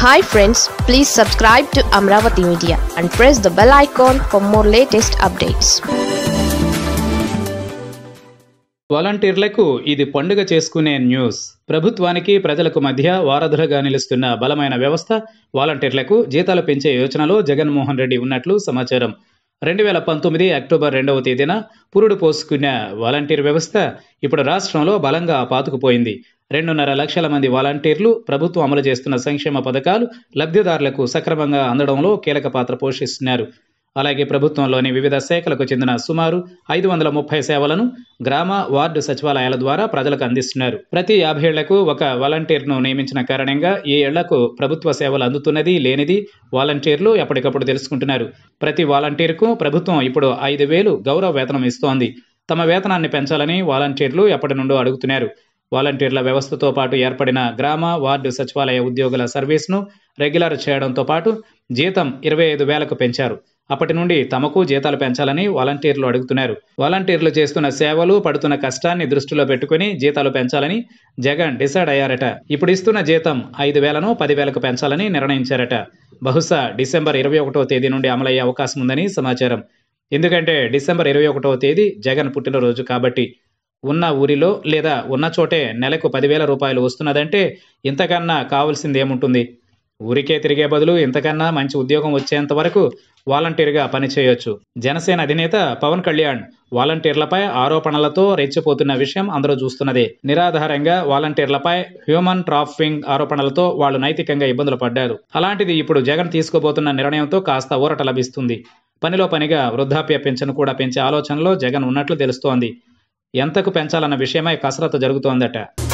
hi friends please subscribe to Amaravati media and press the bell icon for more latest updates వాలంటీర్లకు ఇది పండుగ చేసుకునే news ప్రభుత్వానికి ప్రజలకు మధ్య వారధులుగా నిలుస్తున్న బలమైన వ్యవస్థ వాలంటీర్లకు జీతాలు పెంచే యోచనలో జగన్మోహన్ రెడ్డి ఉన్నట్లు సమాచారం రెండు వేల పంతొమ్మిది అక్టోబర్ రెండవ తేదీన పురుడు పోసుకున్న వాలంటీర్ వ్యవస్థ ఇప్పుడు రాష్ట్రంలో బలంగా పాతుకుపోయింది రెండున్నర లక్షల మంది వాలంటీర్లు ప్రభుత్వం అమలు చేస్తున్న సంక్షేమ పథకాలు లబ్ధిదారులకు సక్రమంగా అందడంలో కీలక పాత్ర పోషిస్తున్నారు అలాగే ప్రభుత్వంలోని వివిధ శాఖలకు చెందిన సుమారు ఐదు వందల ముప్పై సేవలను గ్రామ వార్డు సచివాలయాల ద్వారా ప్రజలకు అందిస్తున్నారు ప్రతి యాభై ఏళ్లకు ఒక వాలంటీర్ను నియమించిన కారణంగా ఈ ఏళ్లకు ప్రభుత్వ సేవలు అందుతున్నది లేనిది వాలంటీర్లు ఎప్పటికప్పుడు తెలుసుకుంటున్నారు ప్రతి వాలంటీర్కు ప్రభుత్వం ఇప్పుడు ఐదు వేలు గౌరవ వేతనం ఇస్తోంది తమ వేతనాన్ని పెంచాలని వాలంటీర్లు ఎప్పటి నుండో అడుగుతున్నారు వాలంటీర్ల వ్యవస్థతో పాటు ఏర్పడిన గ్రామ వార్డు సచివాలయ ఉద్యోగుల సర్వీస్ను రెగ్యులర్ చేయడంతో పాటు జీతం ఇరవై ఐదు వేలకు పెంచారు అప్పటి నుండి తమకు జీతాలు పెంచాలని వాలంటీర్లు అడుగుతున్నారు వాలంటీర్లు చేస్తున్న సేవలు పడుతున్న కష్టాన్ని దృష్టిలో పెట్టుకుని జీతాలు పెంచాలని జగన్ డిసైడ్ అయ్యారట ఇప్పుడు ఇస్తున్న జీతం ఐదు వేలను పదివేలకు పెంచాలని నిర్ణయించారట బహుశా డిసెంబర్ ఇరవై ఒకటో తేదీ నుండి అమలయ్యే అవకాశం ఉందని సమాచారం ఎందుకంటే డిసెంబర్ ఇరవై ఒకటో తేదీ జగన్ పుట్టినరోజు కాబట్టి ఉన్న ఊరిలో లేదా ఉన్న చోటే నెలకు పదివేల రూపాయలు వస్తున్నదంటే ఇంతకన్నా కావాల్సింది ఏముంటుంది ఊరికే తిరిగే బదులు ఇంతకన్నా మంచి ఉద్యోగం వచ్చేంత వరకు వాలంటీర్గా పనిచేయొచ్చు జనసేన అధినేత పవన్ కళ్యాణ్ వాలంటీర్లపై ఆరోపణలతో రెచ్చిపోతున్న విషయం అందరూ చూస్తున్నదే నిరాధారంగా వాలంటీర్లపై హ్యూమన్ ట్రాఫింగ్ ఆరోపణలతో వాళ్ళు నైతికంగా ఇబ్బందులు పడ్డారు అలాంటిది ఇప్పుడు జగన్ తీసుకోబోతున్న నిర్ణయంతో కాస్త ఊరట లభిస్తుంది పనిలో పనిగా వృద్ధాప్య పెన్షన్ కూడా పెంచే ఆలోచనలో జగన్ ఉన్నట్లు తెలుస్తోంది ఎంతకు పెంచాలన్న విషయమై కసరత్తు జరుగుతోందట